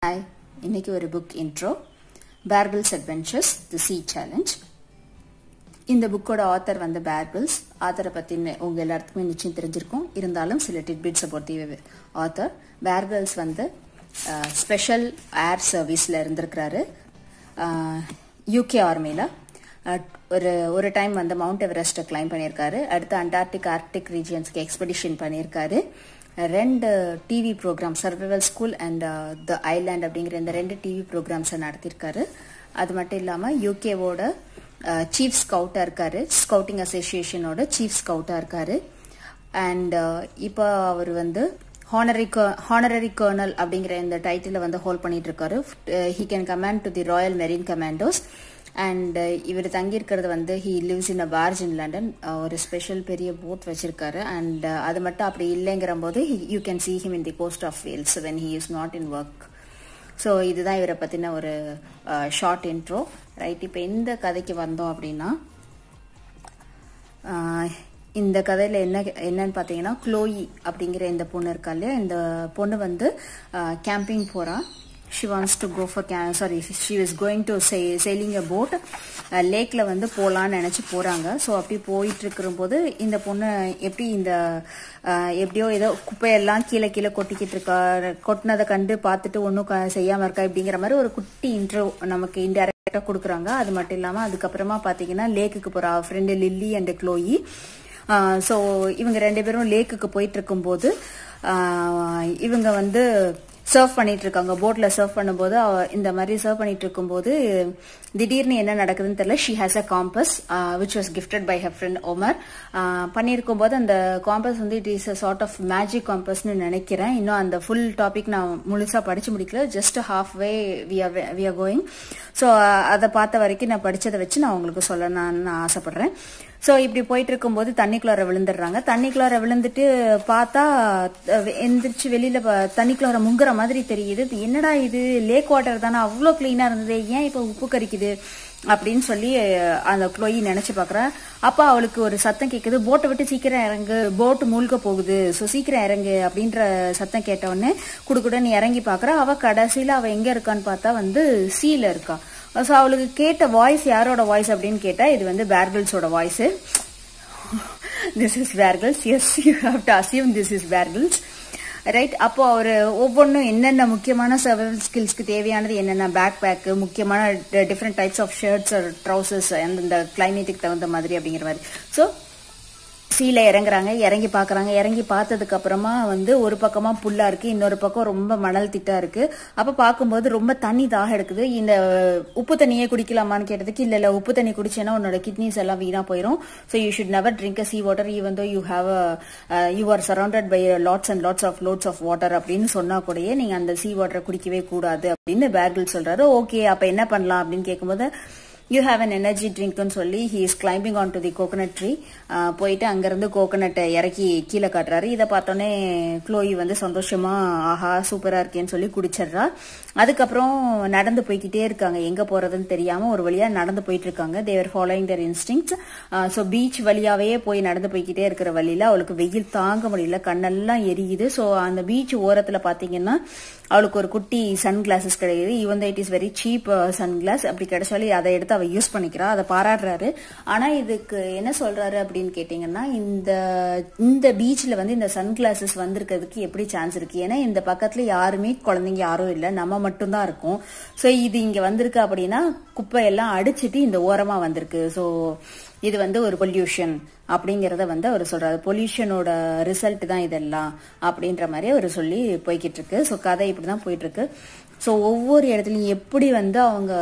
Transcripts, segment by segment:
hi இன்னைக்கு ஒரு book intro Bear Grylls adventures the sea challenge இந்த புக்கோட ஆத்தர் வந்து பேர்பிள்ஸ் ஆத்தரை பற்றி உங்க எல்லாத்துக்குமே நிச்சயம் தெரிஞ்சிருக்கும் இருந்தாலும் சில டிட்பிட்ஸை பொறுத்த ஆத்தர் பேர்பிள்ஸ் வந்து ஸ்பெஷல் ஏர் சர்வீஸில் இருந்திருக்கிறாரு யூகே ஆர்மியில் ஒரு ஒரு டைம் வந்து மவுண்ட் எவரெஸ்ட்டை கிளைம் பண்ணியிருக்காரு அடுத்து அண்டார்டிக் ஆர்டிக் ரீஜியன்ஸ்க்கு எக்ஸ்பெடிஷன் பண்ணியிருக்காரு ரெண்டு TV program survival school and the island அப்படிங்கிற இந்த ரெண்டு டிவி ப்ரோக்ராம்ஸை நடத்தியிருக்காரு அது மட்டும் இல்லாமல் யூகேவோட சீஃப் ஸ்கவுட்டாக இருக்காரு ஸ்கவுட்டிங் அசோசியேஷனோட சீஃப் ஸ்கவுட்டாக இருக்காரு அண்ட் இப்போ அவர் வந்து ஹானரி ஹானரரி கர்னல் அப்படிங்கிற இந்த டைட்டில் வந்து ஹோல்ட் பண்ணிட்டு இருக்காரு he can command to the royal marine commandos and இவர் தங்கியிருக்கிறது வந்து he lives in a barge in London ஒரு ஸ்பெஷல் பெரிய போட் வச்சிருக்காரு அண்ட் அது மட்டும் அப்படி இல்லைங்கிற போது you can see him in the coast of Wales when he is not in work so இதுதான் இவரை பற்றின ஒரு ஷார்ட் இன்ட்ரோ ரைட் இப்போ இந்த கதைக்கு வந்தோம் அப்படின்னா இந்த கதையில் என்ன என்னன்னு பார்த்தீங்கன்னா க்ளோயி அப்படிங்கிற இந்த பொண்ணு இருக்கா இல்லையா இந்த பொண்ணு வந்து கேம்பிங் போகிறா she wants to go for கே sorry she is going to say sailing a boat லேக்கில் வந்து போகலான்னு நினச்சி போகிறாங்க ஸோ அப்படி போயிட்டு இருக்கிறபோது இந்த பொண்ணு எப்படி இந்த எப்படியோ ஏதோ குப்பையெல்லாம் கீழே கீழே கொட்டிக்கிட்டு இருக்கா கொட்டினதை கண்டு பார்த்துட்டு ஒன்றும் செய்யாமல் இருக்கா இப்படிங்கிற மாதிரி ஒரு குட்டி இன்ட்ரோ நமக்கு இன்டெரக்டாக கொடுக்குறாங்க அது மட்டும் இல்லாமல் அதுக்கப்புறமா பார்த்தீங்கன்னா லேக்குக்கு போகிறா friend Lily and Chloe so இவங்க ரெண்டு பேரும் லேக்குக்கு போயிட்டு இருக்கும்போது இவங்க வந்து சர்வ் பண்ணிட்டு இருக்காங்க போட்ல சர்வ் பண்ணும்போது இந்த மாதிரி சர்வ் பண்ணிட்டு இருக்கும்போது திடீர்னு என்ன நடக்குதுன்னு தெரியல she has a compass which was gifted by her friend Omar பண்ணியிருக்கும் போது அந்த காம்பஸ் வந்து it is a sort of magic காம்பஸ்னு நினைக்கிறேன் இன்னும் அந்த ஃபுல் டாபிக் நான் முழுசா படிச்சு முடிக்கல just half way we are we are going so அதை பார்த்த வரைக்கும் நான் படிச்சதை வச்சு நான் உங்களுக்கு சொல்ல நான் ஆசைப்படுறேன் ஸோ இப்படி போயிட்டு இருக்கும்போது தண்ணிக்குள்ளார விழுந்துடுறாங்க தண்ணிக்குள்ளார விழுந்துட்டு பார்த்தா எந்திரிச்சு வெளியில தண்ணிக்குள்ளார முங்குற மாதிரி தெரியுது என்னடா இது லேக் வாட்டர் தானே அவ்வளோ கிளீனா இருந்தது ஏன் இப்போ உப்பு கறிக்குது அப்படின்னு சொல்லி அந்த க்ளோயி நினைச்சு பாக்குறா அப்ப அவளுக்கு ஒரு சத்தம் கேக்குது போட்டை விட்டு சீக்கிரம் இறங்கு போட்டு மூழ்க போகுது ஸோ சீக்கிரம் இறங்கு அப்படின்ற சத்தம் கேட்ட உடனே குடுக்குடன்னு இறங்கி பாக்குறா அவ கடைசியில அவ எங்க இருக்கான்னு பார்த்தா வந்து சீல இருக்கா ஸோ அவளுக்கு கேட்ட வாய்ஸ் யாரோட வாய்ஸ் அப்படின்னு கேட்டா இது வந்து பேர்கிள்ஸோட voice this is Bear Grylls yes you have to assume this is Bear Grylls right அப்போ அவர் ஒவ்வொன்றும் என்னென்ன முக்கியமான சர்வைவல் ஸ்கில்ஸ்க்கு தேவையானது என்னென்ன பேக் பேக்கு முக்கியமான different types of shirts trousers அந்தந்த கிளைமேட்டுக்கு தகுந்த மாதிரி அப்படிங்கிற மாதிரி ஸோ சீல இறங்குறாங்க இறங்கி பாக்குறாங்க இறங்கி பார்த்ததுக்கு அப்புறமா வந்து ஒரு பக்கமா புல்லா இருக்கு இன்னொரு பக்கம் ரொம்ப மணல் திட்டா இருக்கு அப்ப பார்க்கும்போது ரொம்ப தண்ணி தாக எடுக்குது இந்த உப்பு தண்ணியே குடிக்கலாமான்னு கேட்டதுக்கு இல்ல இல்ல உப்பு தண்ணி குடிச்சேன்னா உன்னோட கிட்னிஸ் எல்லாம் வீணா போயிடும் so you should never drink a sea water even though you have you are surrounded by lots and lots of lots of water அப்படின்னு சொன்னா கூடயே நீங்க அந்த சி வாட்டரை குடிக்கவே கூடாது அப்படின்னு பேர்கிள் சொல்றாரு ஓகே அப்ப என்ன பண்ணலாம் அப்படின்னு கேட்கும்போது யூ ஹாவ் அன் எனர்ஜி ட்ரிங்க்னு சொல்லி he is climbing on to the coconut tree போயிட்டு அங்கிருந்து கோகனட்டை இறக்கி கீழே காட்டுறாரு இதை பார்த்தோன்னே க்ளோயி வந்து சந்தோஷமா ஆஹா சூப்பரா இருக்கேன்னு சொல்லி குடிச்சிடுறா அதுக்கப்புறம் நடந்து போய்கிட்டே இருக்காங்க எங்க போறதுன்னு தெரியாம ஒரு வழியா நடந்து போயிட்டு இருக்காங்க they're following their instincts so beach வழியாவே போய் நடந்து போய்கிட்டே இருக்கிற வழியில அவளுக்கு வெயில் தாங்க முடியல கண்ணெல்லாம் எரியுது ஸோ அந்த பீச் ஓரத்துல பாத்தீங்கன்னா அவளுக்கு ஒரு குட்டி சன் கிளாஸஸ் கிடையாது even it is very cheap sunglass அப்படி கிடைச்சாலும் அதை எடுத்து அவ யூஸ் பண்ணிக்கிறா அதை பாராடுறாரு ஆனா இதுக்கு என்ன சொல்றாரு அப்படின்னு கேட்டீங்கன்னா இந்த இந்த பீச்ல வந்து இந்த சன் கிளாஸஸ் வந்திருக்கிறதுக்கு எப்படி சான்ஸ் இருக்கு ஏன்னா இந்த பக்கத்துல யாருமே குழந்தைங்க யாரும் இல்லை நம்ம மட்டும்தான் இருக்கும் ஸோ இது இங்க வந்திருக்கு அப்படின்னா குப்பையெல்லாம் அடிச்சிட்டு இந்த ஓரமா வந்திருக்கு ஸோ இது வந்து ஒரு பொல்யூஷன் அப்படிங்கிறத வந்து அவர் சொல்றாரு பொல்யூஷனோட ரிசல்ட் தான் இதெல்லாம் அப்படின்ற மாதிரி அவர் சொல்லி போய்கிட்டு இருக்கு ஸோ கதை இப்படிதான் போயிட்டு இருக்கு ஸோ ஒவ்வொரு இடத்துலையும் எப்படி வந்து அவங்க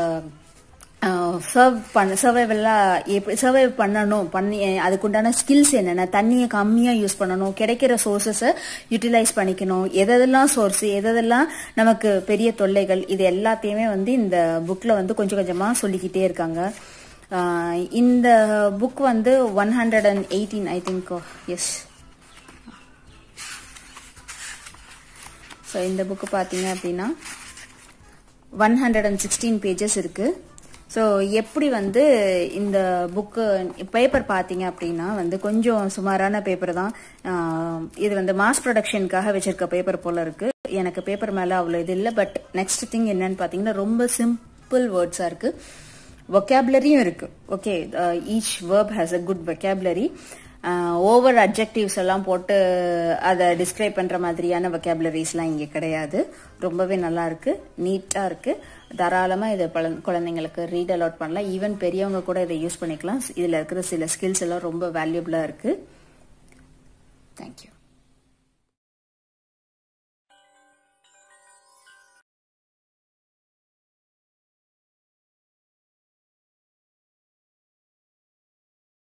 சர்வ் பண்ண சர்வைவெல்லாம் எப்படி சர்வைவ் பண்ணணும் பண்ணி அதுக்குண்டான ஸ்கில்ஸ் என்னென்ன தண்ணியை கம்மியாக யூஸ் பண்ணணும் கிடைக்கிற சோர்சஸை யூட்டிலைஸ் பண்ணிக்கணும் எதெல்லாம் சோர்ஸ் எதெல்லாம் நமக்கு பெரிய தொல்லைகள் இது எல்லாத்தையுமே வந்து இந்த புக்கில் வந்து கொஞ்சம் கொஞ்சமாக சொல்லிக்கிட்டே இருக்காங்க இந்த புக் வந்து one hundred and eighteen I think yes so இந்த புக்கு பார்த்தீங்க அப்படின்னா one hundred and sixteen pages இருக்குது ஸோ எப்படி வந்து இந்த புக்கு பேப்பர் பார்த்தீங்க அப்படின்னா வந்து கொஞ்சம் சுமாரான பேப்பர் தான் ஆஹ் இது வந்து மாஸ் ப்ரொடக்ஷனுக்காக வச்சிருக்க பேப்பர் போல இருக்கு எனக்கு பேப்பர் மேலே அவ்வளோ இது இல்லை பட் நெக்ஸ்ட் திங் என்னன்னு பார்த்தீங்கன்னா ரொம்ப சிம்பிள் வேர்ட்ஸாக இருக்குது vocabularyயும் இருக்கு okay each verb has a good vocabulary over objectives எல்லாம் போட்டு அதை டிஸ்கிரைப் பண்ற மாதிரியான vocabularies-லாம் இங்கே கிடையாது ரொம்பவே நல்லா இருக்கு நீட்டா இருக்கு தாராளமா இதை பழ- குழந்தைங்களுக்கு ரீட் அலாட் பண்ணலாம் ஈவன் பெரியவங்க கூட இதை யூஸ் பண்ணிக்கலாம் இதுல இருக்கிற சில ஸ்கில்ஸ் எல்லாம் ரொம்ப வேல்யூபிளா இருக்கு தேங்க்யூ